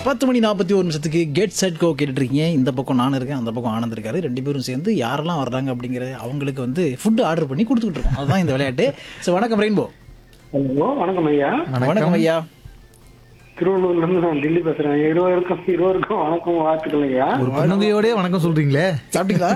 பத்து மணி நாற்பத்தி ஒரு நிமிஷத்துக்கு கெட் செட் கோ கேட்டுட்டு இருக்கீங்க இந்த பக்கம் நான் இருக்கேன் அந்த பக்கம் ஆனந்த் இருக்காரு ரெண்டு பேரும் சேர்ந்து யாரெல்லாம் வர்றாங்க அப்படிங்கிற அவங்களுக்கு வந்து ஃபுட் ஆர்டர் பண்ணி கொடுத்துக்கிட்டு இருக்கோம் அதுதான் இந்த விளையாட்டு ஸோ வணக்கம் ரெயின்போ ஹலோ வணக்கம் ஐயா வணக்கம் ஐயா திருவள்ளூர்ல இருந்து நான் டெல்லி பேசுறேன் இருவருக்கும் இருவருக்கும் வணக்கம் வாழ்த்துக்கள் ஐயா ஒரு புன்னகையோடய வணக்கம் சொல்றீங்களே சாப்பிட்டீங்களா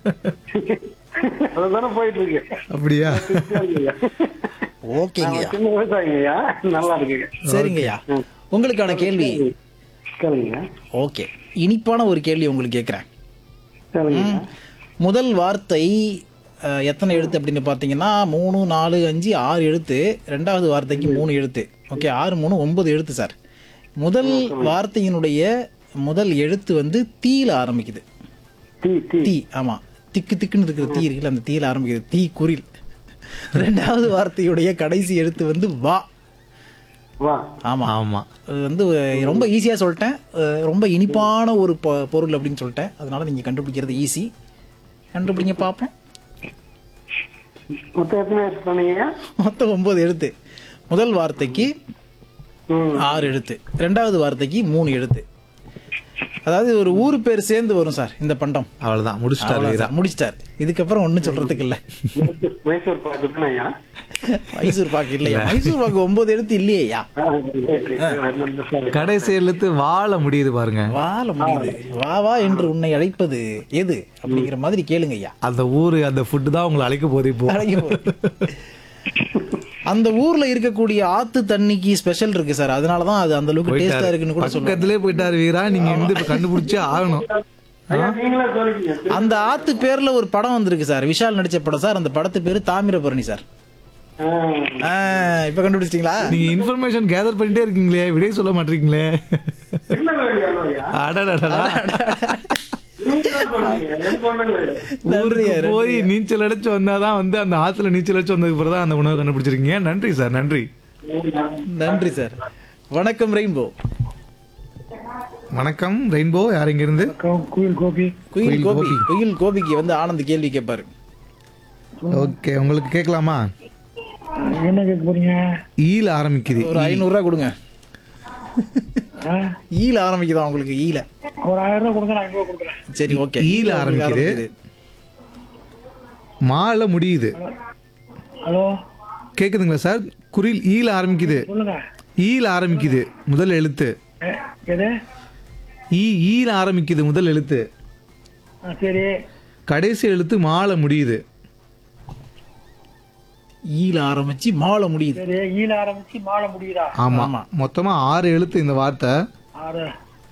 அதுதானே போயிட்டு இருக்கு அப்படியா ஐயா. ஓகேங்க நான் சின்ன விவசாயிங்க ஐயா நல்லா இருக்குங்க சரிங்க ஐயா உங்களுக்கான கேள்வி கேளுங்க ஓகே இனிப்பான ஒரு கேள்வி உங்களுக்கு கேட்குறேன் கேளுங்க முதல் வார்த்தை அஹ், எத்தனை எழுத்து அப்படின்னு பார்த்தீங்கன்னா மூணு நாலு அஞ்சு ஆறு எழுத்து ரெண்டாவது வார்த்தைக்கு மூணு எழுத்து ஓகே ஆறு மூணு ஒன்பது எழுத்து சார் முதல் வார்த்தையினுடைய முதல் எழுத்து வந்து தீல ஆரம்பிக்குது டீ டீ தீ ஆமா திக்கு திக்குன்னு இருக்கிற தீ இருக்குல்ல அந்த தீல ஆரம்பிக்குது தீ குரில் ரெண்டாவது வார்த்தையுடைய கடைசி எழுத்து வந்து வா வா ஆமா ஆமா அது வந்து அஹ், ரொம்ப ஈஸியா சொல்லிட்டேன் அஹ், ரொம்ப இனிப்பான ஒரு பொ- பொருள் அப்படின்னு சொல்லிட்டேன் அதனால நீங்க கண்டுபிடிக்கிறது ஈஸி கண்டுபிடிங்க பார்ப்போம் மொத்தம் எத்தனை எடுத்து சொன்னீங்க மொத்தம் ஒன்பது எழுத்து முதல் வார்த்தைக்கு ம் ஆறு எழுத்து ரெண்டாவது வார்த்தைக்கு மூணு எழுத்து அதாவது ஒரு ஊர் பேர் சேர்ந்து வரும் சார் இந்த பண்டம் அவ்வளவுதான் முடிச்சிட்டாரு அவ்வளவுதான் வீரா சார், முடிச்சிட்டார் இதுக்கப்புறம் ஒன்றும் சொல்றதுக்கு இல்லை மைசூர் மைசூர் பாக்கு தானே ஐயா மைசூர் பாக்கு இல்லையா மைசூர் பாக்கு ஒன்பது எழுத்து இல்லையா ஆ, சரி, சரி. சரி. கடைசி எழுத்து வாழ முடியுது பாருங்க வாழ முடியுது வா வா என்று உன்னை அழைப்பது எது அப்படிங்கிற மாதிரி கேளுங்க ஐயா அந்த ஊரு அந்த ஃபுட்டு தான் உங்களை அழைக்க போகுது இப்போ அழைக்க போகுது. அந்த ஊர்ல இருக்கக்கூடிய ஆத்து தண்ணிக்கு ஸ்பெஷல் இருக்கு சார் அதனாலதான் அது அந்த அளவுக்கு டேஸ்டா இருக்குன்னு கூட சொல்லுவாங்க பக்கத்திலே போயிட்டாரு வீரா நீங்க வந்து இப்ப கண்டுபிடிச்சே ஆகணும் ஐயா, நீங்களே சொல்லிக்கீங்க அந்த ஆத்து பேர்ல ஒரு படம் வந்திருக்கு சார் விஷால் நடிச்ச படம் சார் அந்த படத்து பேரு தாமிரபரணி சார் ஆ, ஆ, இப்ப கண்டுபிடிச்சிட்டீங்களா நீங்க இன்ஃபர்மேஷன் கேதர் பண்ணிட்டே இருக்கீங்களே விடை சொல்ல மாட்டீங்களே என்ன வேலையா ஐயா அடடடடா நீங்களே சொல்லுங்க எனக்கு ஒண்ணும் கிடையாது. நன்றி ஊருக்கு போய் நீச்சல் அடிச்சு வந்தாதான் வந்து அந்த ஆத்துல நீச்சல் அடிச்சு வந்ததுக்கு பிறகு தான் அந்த உணவை கண்டுபிடிச்சிருக்கீங்க நன்றி சார் நன்றி நன்றி சார் வணக்கம் ரெயின்போ வணக்கம் ரெயின்போ யார் இங்க இருந்து குயில் கோபி குயில் குயில் கோபி கோபி. குயில் கோபிக்கு வந்து ஆனந்த் கேள்வி கேட்பாரு ஓகே உங்களுக்கு கேட்கலாமா என்ன கேட்க போறீங்க ஈல ஆரம்பிக்குது ஒரு ஐநூறு ரூபா கொடுங்க ஈல ஆரம்பிக்குதா உங்களுக்கு ஈல ஒரு ஆயிரம் ரூபாய் கொடுங்க நான் ஐநூறு கொடுக்குறேன் சரி ஓகே ஈல ஆரம்பிக்குது. மால முடியுது ஹலோ கேக்குதுங்களா சார் குரில் ஈல ஆரம்பிக்குது சொல்லுங்க ஈல ஆரம்பிக்குது முதல் எழுத்து எது ஈ ஈல ஆரம்பிக்குது முதல் எழுத்து சரி கடைசி எழுத்து மால முடியுது ஈல ஆரம்பிச்சு மாலை முடியுது சரி ஈல ஆரம்பிச்சு மாலை முடியுதா ஆமா ஆமா. மொத்தமா ஆறு எழுத்து இந்த வார்த்தை ஆறு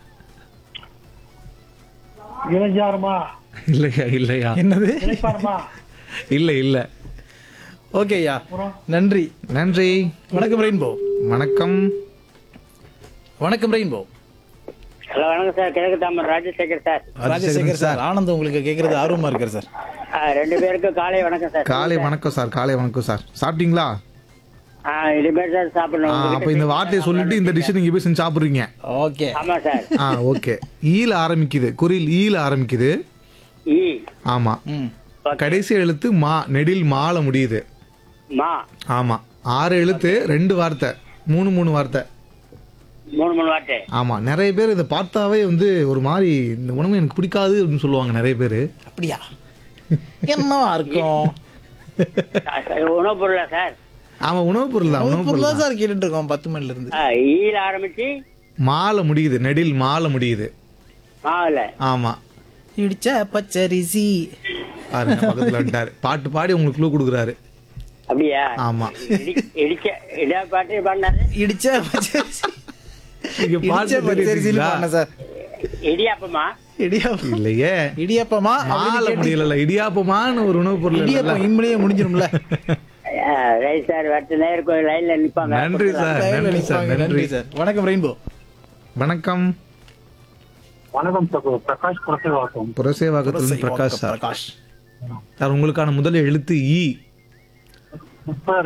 இளைஞாரமா இல்லையா இல்லையா என்னது இளைப்பாரமா இல்ல இல்ல ஓகே ஐயா நன்றி நன்றி வணக்கம் ரெயின்போ வணக்கம் வணக்கம் ரெயின்போ ஹலோ வணக்கம் சார் கிழக்கு தாமர் ராஜசேகர் சார் ராஜசேகர் சார் ஆனந்த் உங்களுக்கு கேட்கறது ஆர்வமா இருக்காரு சார் ஆ, ரெண்டு பேருக்கும் காலை வணக்கம் சார் காலை வணக்கம் சார் காலை வணக்கம் சார் சாப்பிட்டீங்களா ஆ இனிமேல் சார் ஆ, சாப்பிடணும் அப்ப உங்ககிட்ட இந்த வார்த்தையை சொல்லிட்டு இந்த டிஷ் நீங்க போய் செஞ்சு சாப்பிடுறீங்க ஓகே ஆமா சார் ஆ ஓகே ஈல ஆரம்பிக்குது குரில் ஈல ஆரம்பிக்குது ஈ ஆமா ம் கடைசி எழுத்து மா நெடில் மால முடியுது மா ஆமா ஆறு எழுத்து ரெண்டு வார்த்தை மூணு மூணு வார்த்தை மூணு மூணு வார்த்தை ஆமா நிறைய பேர் இதை பார்த்தாவே வந்து ஒரு மாதிரி இந்த உணவு எனக்கு பிடிக்காது அப்படின்னு சொல்லுவாங்க நிறைய பேர் அப்படியா என்னவா இருக்கும் உணவுப் பொருளா சார் ஆமா உணவுப் பொருள் தான் உணவுப் பொருள் பொருளா தான் சார் கேட்டுட்டு இருக்கோம் பத்து மணில இருந்து ஆ, ஈல ஆரம்பிச்சு மாலை முடியுது நெடில் மாலை முடியுது மாவுல ஆமா இடிச்ச பச்சரிசி பாருங்க பக்கத்துல வந்துட்டாரு பாட்டு பாடி உங்களுக்கு க்ளூ கொடுக்குறாரு அப்படியா ஆமா இடி- இடிச்ச இடா பாட்டு பாடினாரு இடிச்ச பச்சரிசி நீங்க இடிச்ச பாட்டு பச்சரிசின்னு தெரியுங்களா? பாடினேன் சார் இடியாப்பமா இடியாப்பம் இல்லையே இடியாப்பமா மாலை முடியல இடியாப்பமான்னு ஒரு உணவுப் பொருள் இல்லைல்ல? இடியாப்பம் இம்மிலேயே முடிஞ்சிரும்ல ஆ, ரைட் சார் அடுத்த நேரம் லைன்ல நிப்பாங்க நன்றி சார் நன்றி சார் நன்றி நன்றி சார் வணக்கம் ரெயின்போ வணக்கம் வணக்கம் சார் பிரகாஷ் குலசேவாக்கம் புரசேவாக்கத்திலிருந்து பிரகாஷ் சார் பிரகாஷ் சார் உங்களுக்கான முதல் எழுத்து இ முப்பது